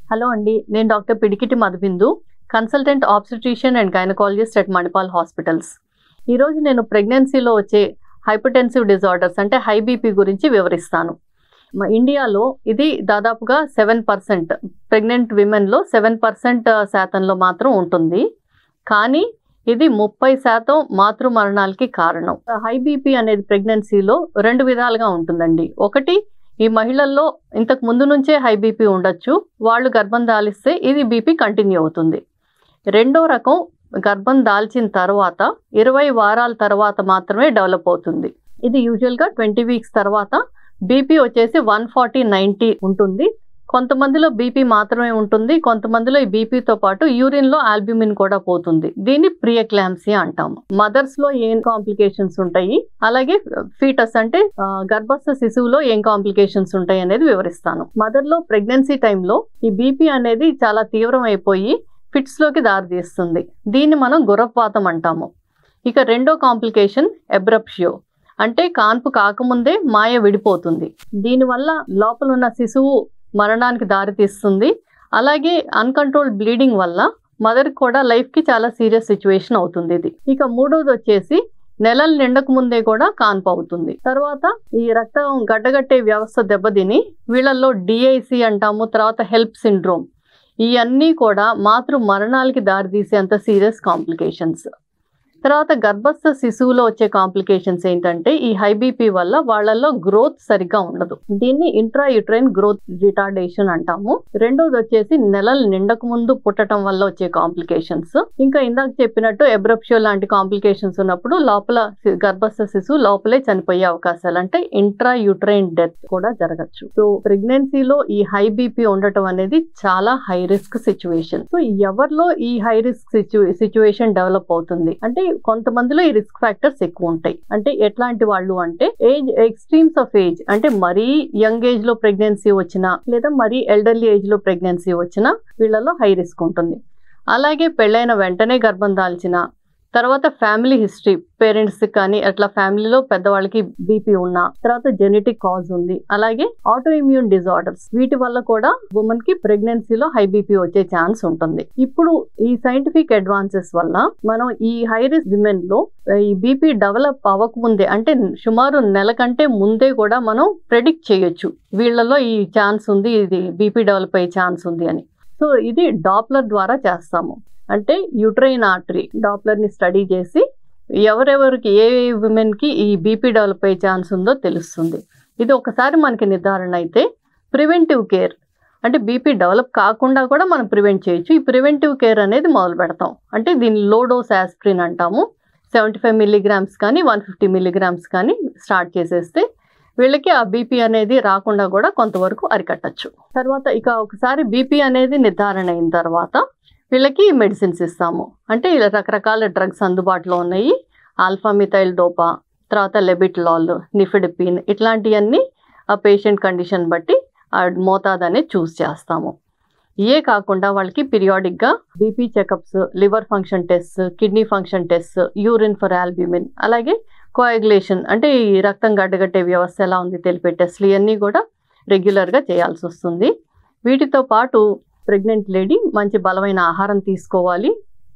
hello అండి నేను doctor Pidikiti Madhubindu consultant obstetrician and gynaecologist at Manipal hospitals ఈరోజు నేను ప్రెగ్నెన్సీలో వచ్చే హైపర్టెన్సివ్ డిజార్డర్స్ అంటే హై బీపీ గురించి వివరిస్తాను మా ఇండియాలో ఇది దాదాపుగా సెవెన్ పర్సెంట్ ప్రెగ్నెంట్ విమెన్లో సెవెన్ పర్సెంట్ శాతంలో మాత్రం ఉంటుంది కానీ ఇది ముప్పై శాతం మాతృ మరణాలకి కారణం హై బీపీ అనేది ప్రెగ్నెన్సీలో రెండు విధాలుగా ఉంటుందండి ఒకటి ఈ మహిళల్లో ఇంతకు ముందు నుంచే హై బీపీ ఉండొచ్చు వాళ్ళు గర్భం దాలిస్తే ఇది బీపీ కంటిన్యూ అవుతుంది రెండో రకం గర్భం దాల్చిన తర్వాత ఇరవై వారాల తర్వాత మాత్రమే డెవలప్ అవుతుంది ఇది యూజువల్గా ట్వంటీ వీక్స్ తర్వాత బీపీ వచ్చేసి వన్ ఫార్టీ నైంటీ ఉంటుంది కొంతమందిలో బీపీ మాత్రమే ఉంటుంది కొంతమందిలో ఈ బీపీతో పాటు యూరిన్లో ఆల్బ్యూమిన్ కూడా పోతుంది దీన్ని ప్రియక్లాంసియా అంటాము మదర్స్ లో ఏం కాంప్లికేషన్స్ ఉంటాయి అలాగే ఫీటస్ అంటే ఆ, గర్భస్థ శిశువులో ఏం కాంప్లికేషన్స్ ఉంటాయి అనేది వివరిస్తాను మదర్ లో ప్రెగ్నెన్సీ టైంలో ఈ బీపీ అనేది చాలా తీవ్రం అయిపోయి ఫిట్స్ లోకి దారితీస్తుంది దీన్ని మనం గుర్రపాతం అంటాము ఇక రెండో కాంప్లికేషన్ ఎబ్రప్షియో అంటే కాన్పు కాకముందే మాయ విడిపోతుంది దీనివల్ల లోపల ఉన్న శిశువు మరణానికి దారితీస్తుంది అలాగే అన్కంట్రోల్డ్ బ్లీడింగ్ వల్ల మదర్కి కూడా లైఫ్కి చాలా సీరియస్ సిచ్యువేషన్ అవుతుంది ఇది ఇక మూడోది వచ్చేసి నెలలు నిండక ముందే కూడా కాన్పు అవుతుంది తర్వాత ఈ రక్తం గడ్డగట్టే వ్యవస్థ దెబ్బతిని వీళ్ళల్లో డిఐసి అంటాము తర్వాత హెల్ప్ సిండ్రోమ్ ఇవన్నీ కూడా మాతృ మరణాలకి దారితీసేంత సీరియస్ కాంప్లికేషన్స్ తర్వాత గర్భస్థ శిశువులో వచ్చే కాంప్లికేషన్స్ ఏంటంటే ఈ హై బీపీ వల్ల వాళ్ళల్లో గ్రోత్ సరిగ్గా ఉండదు దీన్ని ఇంట్రా యుట్రైన్ గ్రోత్ రిటార్డేషన్ అంటాము రెండోది వచ్చేసి నెలలు నిండక ముందు పుట్టడం వల్ల వచ్చే కాంప్లికేషన్స్ ఇంకా ఇందాక చెప్పినట్టు ఎబ్రప్షియో లాంటి కాంప్లికేషన్స్ ఉన్నప్పుడు లోపల సి- గర్భస్థ శిశువు లోపలే చనిపోయే అవకాశాలు అంటే ఇంట్రా యుట్రైన్ డెత్ కూడా జరగచ్చు సో ప్రెగ్నెన్సీలో ఈ హై బీపీ ఉండటం అనేది చాలా హై రిస్క్ సిచ్యువేషన్ సో ఎవరిలో ఈ హై రిస్క్ సిచ్యువేషన్ డెవలప్ అవుతుంది అంటే కొంతమందిలో ఈ రిస్క్ ఫ్యాక్టర్స్ ఎక్కువ ఉంటాయి అంటే ఎట్లాంటి వాళ్ళు అంటే ఏజ్ ఎక్స్ట్రీమ్స్ ఆఫ్ ఏజ్ అంటే మరీ యంగ్ ఏజ్ లో ప్రెగ్నెన్సీ వచ్చినా లేదా మరీ ఎల్డర్లీ ఏజ్ లో ప్రెగ్నెన్సీ వచ్చినా వీళ్ళలో హై రిస్క్ ఉంటుంది అలాగే పెళ్ళైన వెంటనే గర్భం దాల్చిన తర్వాత ఫ్యామిలీ హిస్టరీ పేరెంట్స్ కానీ అట్లా ఫ్యామిలీలో పెద్దవాళ్ళకి బీపీ ఉన్నా తర్వాత జెనెటిక్ కాజ్ ఉంది అలాగే ఆటో ఇమ్యూన్ డిజార్డర్స్ వీటి వల్ల కూడా ఉమెన్ కి ప్రెగ్నెన్సీలో హై బీపీ వచ్చే ఛాన్స్ ఉంటుంది ఇప్పుడు ఈ సైంటిఫిక్ అడ్వాన్సెస్ వల్ల మనం ఈ హై రిస్క్ విమెన్ లో ఈ బీపీ డెవలప్ అవ్వకముందే అంటే సుమారు నెల కంటే ముందే కూడా మనం ప్రెడిక్ట్ చేయొచ్చు వీళ్ళలో ఈ ఛాన్స్ ఉంది ఇది బీపీ డెవలప్ అయ్యే ఛాన్స్ ఉంది అని సో ఇది డాప్లర్ ద్వారా చేస్తాము అంటే యూట్రైన్ ఆర్టరీ డాప్లర్ని స్టడీ చేసి ఎవరెవరికి ఏ విమెన్కి ఈ బీపీ డెవలప్ అయ్యే ఛాన్స్ ఉందో తెలుస్తుంది ఇది ఒకసారి మనకి నిర్ధారణ అయితే ప్రివెంటివ్ కేర్ అంటే బీపీ డెవలప్ కాకుండా కూడా మనం ప్రివెంట్ చేయొచ్చు ఈ ప్రివెంటివ్ కేర్ అనేది మొదలు పెడతాం అంటే దీన్ని లో డోస్ ఆస్ప్రిన్ అంటాము సెవెంటీ ఫైవ్ మిల్లీగ్రామ్స్ కానీ వన్ ఫిఫ్టీ మిల్లీగ్రామ్స్ కానీ స్టార్ట్ చేసేస్తే వీళ్ళకి ఆ బీపీ అనేది రాకుండా కూడా కొంతవరకు అరికట్టచ్చు తర్వాత ఇక ఒకసారి బీపీ అనేది నిర్ధారణ అయిన తర్వాత వీళ్ళకి మెడిసిన్స్ ఇస్తాము అంటే ఇలా రకరకాల డ్రగ్స్ అందుబాటులో ఉన్నాయి ఆల్ఫా మిథైల్ డోపా తర్వాత లెబిట్లాల్ నిఫిడిపిన్ ఇట్లాంటివన్నీ ఆ పేషెంట్ కండిషన్ బట్టి ఆ మోతాదు అనేది చూస్ చేస్తాము ఇవే కాకుండా వాళ్ళకి పీరియాడిక్గా BP checkups liver function test kidney function test urine for albumin అలాగే కోయాగులేషన్ అంటే ఈ రక్తం గడ్డగట్టే వ్యవస్థ ఎలా ఉంది తెలిపే టెస్ట్లు ఇవన్నీ కూడా రెగ్యులర్గా చేయాల్సి వస్తుంది వీటితో పాటు ప్రెగ్నెంట్ లేడీ మంచి బలమైన ఆహారం తీసుకోవాలి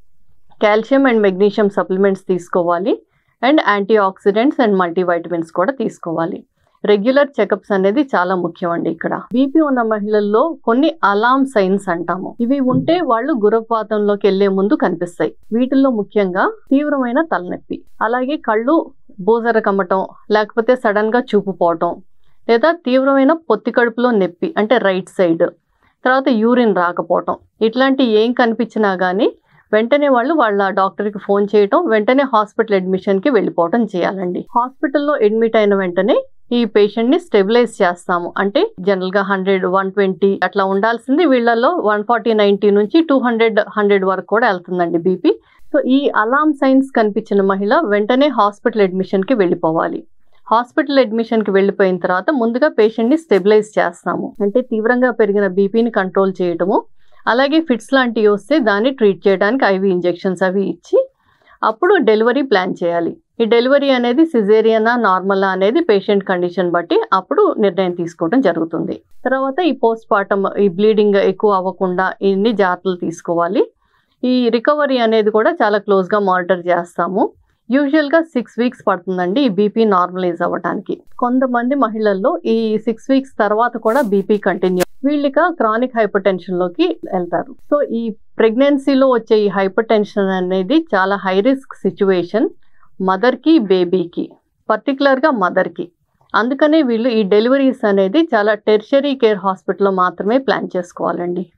కాల్షియం అండ్ మెగ్నీషియం సప్లిమెంట్స్ తీసుకోవాలి and antioxidants and multivitamins కూడా తీసుకోవాలి రెగ్యులర్ చెకప్స్ అనేది చాలా ముఖ్యం అండి ఇక్కడ బీపీ ఉన్న మహిళల్లో కొన్ని అలామ్ సైన్స్ అంటాము ఇవి ఉంటే వాళ్ళు గురపాతంలోకి వెళ్లే ముందు కనిపిస్తాయి వీటిల్లో ముఖ్యంగా తీవ్రమైన తలనొప్పి అలాగే కళ్ళు బూజర కమ్మటం లేకపోతే సడన్ గా చూపు పోవటం లేదా తీవ్రమైన పొత్తి కడుపులో నొప్పి అంటే రైట్ సైడ్ తర్వాత యూరిన్ రాకపోవటం ఇట్లాంటి ఏం కనిపించినా కానీ వెంటనే వాళ్ళు వాళ్ళ డాక్టర్కి ఫోన్ చేయటం వెంటనే హాస్పిటల్ అడ్మిషన్కి వెళ్ళిపోవటం చేయాలండి హాస్పిటల్లో అడ్మిట్ అయిన వెంటనే ఈ పేషెంట్ని స్టెబిలైజ్ చేస్తాము అంటే జనరల్గా హండ్రెడ్ వన్ ట్వంటీ అట్లా ఉండాల్సింది వీళ్ళల్లో వన్ ఫార్టీ నైంటీ నుంచి టూ హండ్రెడ్ హండ్రెడ్ వరకు కూడా వెళ్తుందండి బీపీ సో ఈ అలామ్ సైన్స్ కనిపించిన మహిళ వెంటనే హాస్పిటల్ అడ్మిషన్కి వెళ్ళిపోవాలి హాస్పిటల్ అడ్మిషన్కి వెళ్ళిపోయిన తర్వాత ముందుగా పేషెంట్ని స్టెబిలైజ్ చేస్తాము అంటే తీవ్రంగా పెరిగిన బీపీని కంట్రోల్ చేయటము అలాగే ఫిట్స్ లాంటివి వస్తే దాన్ని ట్రీట్ చేయడానికి ఐవి ఇంజెక్షన్స్ అవి ఇచ్చి అప్పుడు డెలివరీ ప్లాన్ చేయాలి ఈ డెలివరీ అనేది సిజేరియనా నార్మలా అనేది పేషెంట్ కండిషన్ బట్టి అప్పుడు నిర్ణయం తీసుకోవడం జరుగుతుంది తర్వాత ఈ పోస్ట్ పార్టమ్ ఈ బ్లీడింగ్ ఎక్కువ అవ్వకుండా ఇన్ని జాగ్రత్తలు తీసుకోవాలి ఈ రికవరీ అనేది కూడా చాలా క్లోజ్గా మానిటర్ చేస్తాము యూజువల్గా సిక్స్ వీక్స్ పడుతుందండి ఈ బీపీ నార్మలైజ్ అవ్వడానికి కొంతమంది మహిళల్లో ఈ సిక్స్ వీక్స్ తర్వాత కూడా బీపీ కంటిన్యూ వీళ్ళిక క్రానిక్ హైపర్ లోకి వెళ్తారు సో ఈ ప్రెగ్నెన్సీలో వచ్చే ఈ హైపర్ టెన్షన్ అనేది చాలా హై రిస్క్ సిచ్యువేషన్ మదర్కి బేబీకి పర్టికులర్గా మదర్కి అందుకనే వీళ్ళు ఈ డెలివరీస్ అనేది చాలా టెర్షరీ కేర్ హాస్పిటల్లో మాత్రమే ప్లాన్ చేసుకోవాలండి